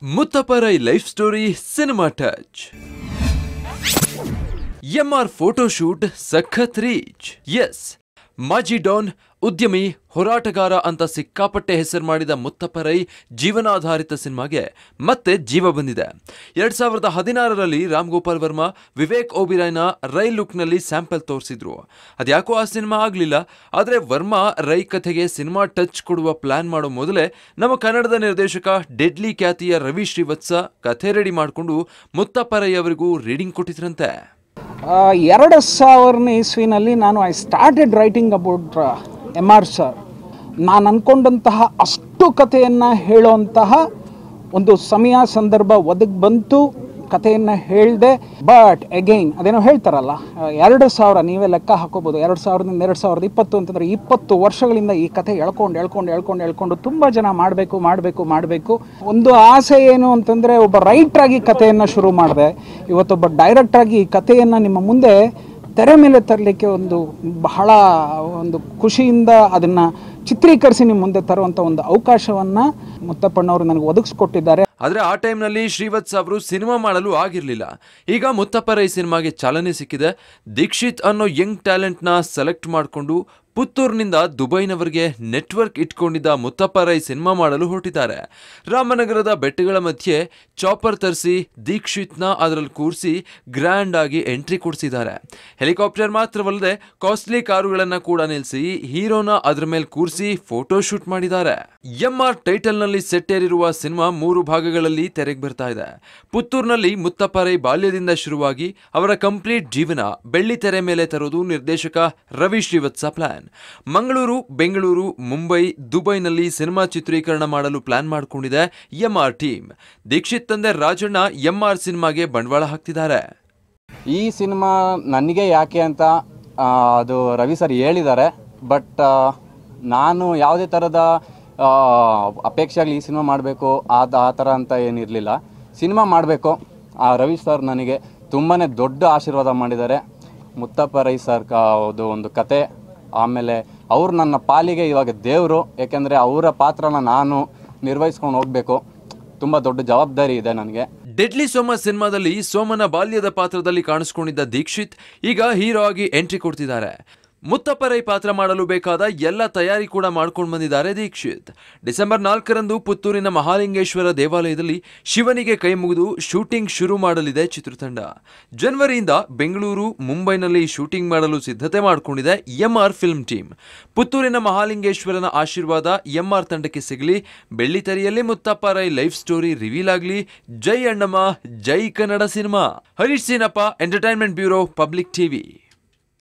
ಮುತ್ತಪರೈ life story cinema touch MR photoshoot ಸಖತ್ reach ಎಸ್ ಮಾಜಿ ಡಾನ್ ಉದ್ಯಮಿ ಹೋರಾಟಗಾರ ಅಂತ ಸಿಕ್ಕಾಪಟ್ಟೆ ಹೆಸರು ಮಾಡಿದ ಮುತ್ತಪ್ಪರೈ ಜೀವನಾಧಾರಿತ ಸಿನಿಮಾಗೆ ಮತ್ತೆ ಜೀವ ಬಂದಿದೆ ಎರಡ್ ಸಾವಿರದ ಹದಿನಾರರಲ್ಲಿ ರಾಮ್ ಗೋಪಾಲ್ ವರ್ಮಾ ವಿವೇಕ್ ಓಬಿರಾಯ್ನ ರೈ ಲುಕ್ನಲ್ಲಿ ಸ್ಯಾಂಪಲ್ ತೋರಿಸಿದ್ರು ಅದ್ಯಾಕೋ ಆ ಸಿನಿಮಾ ಆಗಲಿಲ್ಲ ಆದರೆ ವರ್ಮಾ ರೈ ಕಥೆಗೆ ಸಿನಿಮಾ ಟಚ್ ಕೊಡುವ ಪ್ಲಾನ್ ಮಾಡೋ ಮೊದಲೇ ನಮ್ಮ ಕನ್ನಡದ ನಿರ್ದೇಶಕ ಡೆಡ್ಲಿ ಖ್ಯಾತಿಯ ರವಿ ಶ್ರೀವತ್ಸ ಕಥೆ ರೆಡಿ ಮಾಡಿಕೊಂಡು ಮುತ್ತಪ್ಪರೈ ಅವರಿಗೂ ರೀಡಿಂಗ್ ಕೊಟ್ಟಿದ್ರಂತೆ ಆ, ಎರಡು ಸಾವಿರನೇ ಇಸ್ವಿನಲ್ಲಿ ನಾನು I started writing about M R sir ನಾನು ಅಂದ್ಕೊಂಡಂತಹ ಅಷ್ಟು ಕಥೆಯನ್ನು ಹೇಳೋಂತಹ ಒಂದು ಸಮಯ ಸಂದರ್ಭ ಒದಗಿ ಬಂತು ಕಥೆಯನ್ನು ಹೇಳಿದೆ ಬಟ್ ಅಗೈನ್ ಅದೇನೋ ಹೇಳ್ತಾರಲ್ಲ ಆ, ಎರಡು ಸಾವಿರ ನೀವೇ ಲೆಕ್ಕ ಹಾಕೋಬೋದು ಎರಡು ಸಾವಿರದಿಂದ ಎರಡು ಸಾವಿರದ ಇಪ್ಪತ್ತು ಅಂತಂದರೆ ಇಪ್ಪತ್ತು ವರ್ಷಗಳಿಂದ ಈ ಕಥೆ ಎಳ್ಕೊಂಡು ಎಳ್ಕೊಂಡು ಎಳ್ಕೊಂಡು ಎಳ್ಕೊಂಡು ತುಂಬ ಜನ ಮಾಡಬೇಕು ಮಾಡಬೇಕು ಮಾಡಬೇಕು ಒಂದು ಆಸೆ ಏನು ಅಂತಂದರೆ ಒಬ್ಬ ರೈಟ್ರಾಗಿ ಕಥೆಯನ್ನು ಶುರು ಮಾಡಿದೆ ಇವತ್ತೊಬ್ಬ ಡೈರೆಕ್ಟ್ರಾಗಿ ಈ ಕಥೆಯನ್ನು ನಿಮ್ಮ ಮುಂದೆ ತೆರೆ ಮೇಲೆ ತರಲಿಕ್ಕೆ ಒಂದು ಬಹಳ ಒಂದು ಖುಷಿಯಿಂದ ಅದನ್ನು ಚಿತ್ರೀಕರಿಸಿ ನಿಮ್ಮ ಮುಂದೆ ತರುವಂಥ ಒಂದು ಅವಕಾಶವನ್ನು ಮುತ್ತಪ್ಪಣ್ಣವರು ನನಗೆ ಒದಗಿಸ್ಕೊಟ್ಟಿದ್ದಾರೆ ಆದ್ರೆ ಆ ಟೈಮ್ನಲ್ಲಿ ಶ್ರೀವತ್ಸ್ ಅವರು ಸಿನಿಮಾ ಮಾಡಲು ಆಗಿರ್ಲಿಲ್ಲ ಈಗ ಮುತ್ತಪ್ಪರೈ ಸಿನಿಮಾಗೆ ಚಾಲನೆ ಸಿಕ್ಕಿದೆ ದೀಕ್ಷಿತ್ ಅನ್ನೋ ಯಂಗ್ ಟ್ಯಾಲೆಂಟ್ನ ಸೆಲೆಕ್ಟ್ ಮಾಡಿಕೊಂಡು ಪುತ್ತೂರಿನಿಂದ ದುಬೈನವರೆಗೆ ನೆಟ್ವರ್ಕ್ ಇಟ್ಕೊಂಡಿದ್ದ ಮುತ್ತಪ್ಪರೈ ಸಿನಿಮಾ ಮಾಡಲು ಹೊರಟಿದ್ದಾರೆ ರಾಮನಗರದ ಬೆಟ್ಟಗಳ ಮಧ್ಯೆ ಚಾಪರ್ ತರಿಸಿ ದೀಕ್ಷಿತ್ನ ಅದರಲ್ಲಿ ಕೂರಿಸಿ ಗ್ರ್ಯಾಂಡ್ ಆಗಿ ಎಂಟ್ರಿ ಕೊಡಿಸಿದ್ದಾರೆ ಹೆಲಿಕಾಪ್ಟರ್ ಮಾತ್ರವಲ್ಲದೆ ಕಾಸ್ಟ್ಲಿ ಕಾರುಗಳನ್ನ ಕೂಡ ನಿಲ್ಲಿಸಿ ಹೀರೋನ ಅದ್ರ ಮೇಲೆ ಕೂರಿಸಿ ಫೋಟೋ ಶೂಟ್ ಮಾಡಿದ್ದಾರೆ ಎಂ ಆರ್ ಟೈಟಲ್ನಲ್ಲಿ ಸೆಟ್ ಏರಿರುವ ಸಿನಿಮಾ ಮೂರು ಭಾಗಗಳಲ್ಲಿ ತೆರೆಗೆ ಬರ್ತಾ ಇದೆ ಪುತ್ತೂರಿನಲ್ಲಿ ಮುತ್ತಪ್ಪರೈ ಬಾಲ್ಯದಿಂದ ಶುರುವಾಗಿ ಅವರ ಕಂಪ್ಲೀಟ್ ಜೀವನ ಬೆಳ್ಳಿ ತೆರೆ ಮೇಲೆ ತರೋದು ನಿರ್ದೇಶಕ ರವಿ ಶ್ರೀವತ್ಸ ಪ್ಲಾನ್ ಮಂಗಳೂರು ಬೆಂಗಳೂರು ಮುಂಬೈ ದುಬೈನಲ್ಲಿ ಸಿನಿಮಾ ಚಿತ್ರೀಕರಣ ಮಾಡಲು ಪ್ಲಾನ್ ಮಾಡಿಕೊಂಡಿದೆ ಎಂ ಆರ್ ಟೀಮ್ ದೀಕ್ಷಿತ್ ತಂದೆ ರಾಜಣ್ಣ ಎಂ ಆರ್ ಸಿನಿಮಾಗೆ ಬಂಡವಾಳ ಹಾಕ್ತಿದ್ದಾರೆ ಈ ಸಿನಿಮಾ ನನಗೆ ಯಾಕೆ ಅಂತ ಆ, ಅದು ರವಿ ಸರ್ ಹೇಳಿದ್ದಾರೆ ಬಟ್ ನಾನು ಯಾವುದೇ ಥರದ ಆ, ಅಪೇಕ್ಷೆ ಆಗಲಿ ಈ ಸಿನಿಮಾ ಮಾಡಬೇಕು ಅದು ಆ ಥರ ಅಂತ ಏನಿರಲಿಲ್ಲ ಸಿನಿಮಾ ಮಾಡಬೇಕು ಆ ರವಿ ಸರ್ ನನಗೆ ತುಂಬಾ ದೊಡ್ಡ ಆಶೀರ್ವಾದ ಮಾಡಿದ್ದಾರೆ ಮುತ್ತಪ್ಪ ರೈ ಸರ್ ಕ ಅದು ಒಂದು ಕತೆ ಆಮೇಲೆ ಅವ್ರು ನನ್ನ ಪಾಲಿಗೆ ಇವಾಗ ದೇವರು ಯಾಕೆಂದರೆ ಅವರ ಪಾತ್ರನ ನಾನು ನಿರ್ವಹಿಸ್ಕೊಂಡು ಹೋಗಬೇಕು ತುಂಬ ದೊಡ್ಡ ಜವಾಬ್ದಾರಿ ಇದೆ ನನಗೆ ಡೆಡ್ಲಿ ಸೋಮ ಸಿನಿಮಾದಲ್ಲಿ ಸೋಮನ ಬಾಲ್ಯದ ಪಾತ್ರದಲ್ಲಿ ಕಾಣಿಸ್ಕೊಂಡಿದ್ದ ದೀಕ್ಷಿತ್ ಈಗ ಹೀರೋ ಆಗಿ ಎಂಟ್ರಿ ಕೊಡ್ತಿದ್ದಾರೆ ಮುತ್ತಪ್ಪರೈ ಪಾತ್ರ ಮಾಡಲು ಬೇಕಾದ ಎಲ್ಲ ತಯಾರಿ ಕೂಡ ಮಾಡ್ಕೊಂಡು ಬಂದಿದ್ದಾರೆ ದೀಕ್ಷಿತ್ ಡಿಸೆಂಬರ್ ನಾಲ್ಕರಂದು ಪುತ್ತೂರಿನ ಮಹಾಲಿಂಗೇಶ್ವರ ದೇವಾಲಯದಲ್ಲಿ ಶಿವನಿಗೆ ಕೈ ಮುಗಿದು ಶೂಟಿಂಗ್ ಶುರು ಮಾಡಲಿದೆ ಚಿತ್ರತಂಡ ಜನವರಿಯಿಂದ ಬೆಂಗಳೂರು ಮುಂಬೈನಲ್ಲಿ ಶೂಟಿಂಗ್ ಮಾಡಲು ಸಿದ್ಧತೆ ಮಾಡಿಕೊಂಡಿದೆ ಎಂಆರ್ ಫಿಲ್ಮ್ ಟೀಮ್ ಪುತ್ತೂರಿನ ಮಹಾಲಿಂಗೇಶ್ವರನ ಆಶೀರ್ವಾದ ಎಂಆರ್ ತಂಡಕ್ಕೆ ಸಿಗಲಿ ಬೆಳ್ಳಿತೆರೆಯಲ್ಲಿ ಮುತ್ತಪ್ಪರೈ ಲೈಫ್ ಸ್ಟೋರಿ ರಿವೀಲ್ ಆಗಲಿ ಜೈ ಅಣ್ಣಮ್ಮ ಜೈ Kannada cinema Harish Seenappa entertainment bureau public TV